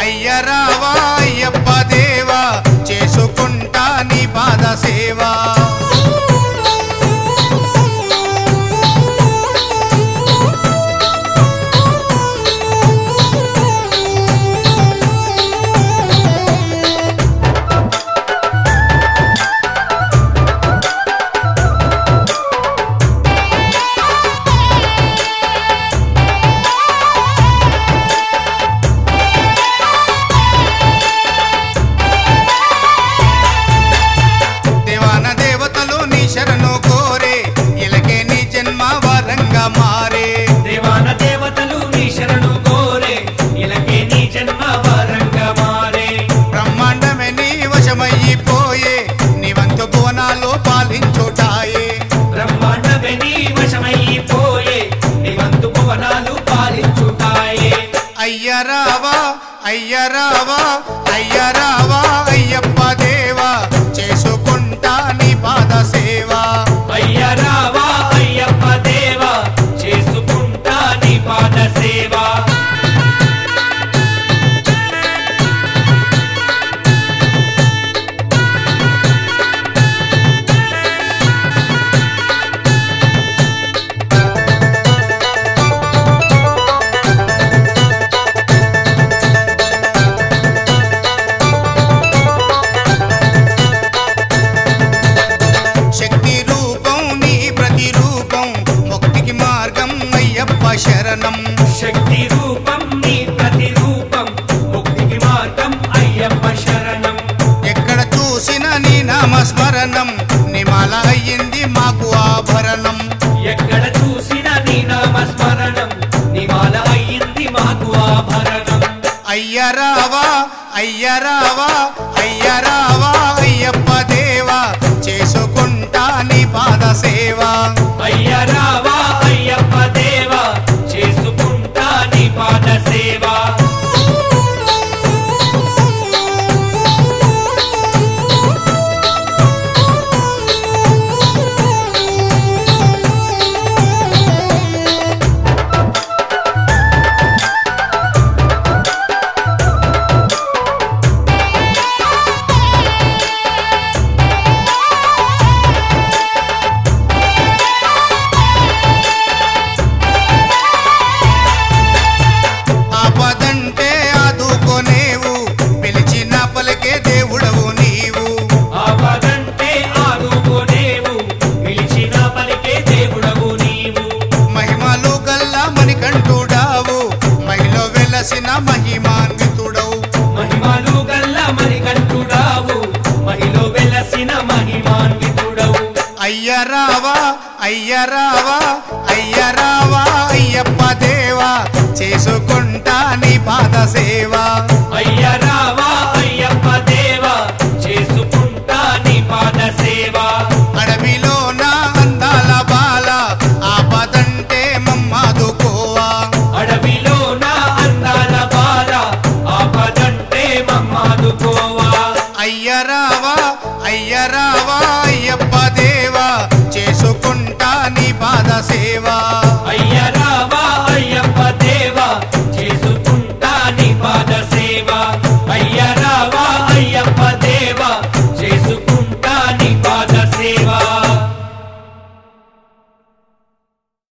అయ్యరావా అయ్యప్ప దేవా చేసుకుంటా నీ పాద సేవా దేవాన దేవతలు నీ శరణు కోరే ఇలకే నీ జన్మ వరంగా మారే దేవాన దేవతలు నీ శరణు కోరే ఇలకే నీ జన్మ వరంగా మారే బ్రహ్మాండమే నీ వశమయ్యిపోయే నీ వంతు భువనాలు పాలించుటాయే బ్రహ్మాండమే నీ వశమైపోయే నివంతు భువనాలు పాలించుతాయే అయ్యరావా అయ్యరావా అయ్యరావా అయ్యప్ప దేవా చేసుకుంటా నీ పాద సేవా అయ్యరావా అయ్యప్ప దేవా చేసుకుంటా నీ పాద సేవ శక్తి రూపం నీ ప్రతిరూపం ముక్తికి మార్గం అయ్యప్ప శరణం శక్తి రూపం నీ ప్రతిరూపం ముక్తికి మార్గం అయ్యప్ప శరణం ఎక్కడ చూసిన నీ నామస్మరణం నిమాల అయ్యింది మాకు ఆభరణం ఎక్కడ చూసిన నీ నామస్మరణం నిమాల అయ్యింది మాకు ఆభరణం అయ్యరావా అయ్యరావా అయ్యరావా అయ్యప్ప దేవా చేసుకుంటా నీ పాద సేవా అయ్యరావా అయ్యప్ప దేవా చేసుకుంటా నీ పాద సేవ ఆపదంటే ఆదుకోనేవు పిలిచిన పలికే దేవుడవు నీవు ఆపదంటే ఆదుకోనేవు పిలిచిన పలికే దేవుడవు నీవు మహిమలు గల్లా మణికంఠుడావు మహిళ వెలసిన మహిమాన్వితుడవు మహిమలు గల్ల మణికంఠుడావు మహిళ వెలసిన మహిమాన్వితుడవు అయ్యరావా అయ్యరావా అయ్యరావా అయ్యప్ప దేవా చేసుకుంటా నీ పాద సేవా అయ్యరావా అయ్యప్ప దేవా చేసుకుంటా నీ పాద సేవ అడవిలో నా అందాల బాల ఆపదంటే మమ్మాదుకోవా అడవిలో నా అందాల బాల ఆపదంటే మమ్మాదుకోవా అయ్యరావా అయ్యరావా అయ్యప్ప దేవా చేసుకుంటా నీ పాద సేవా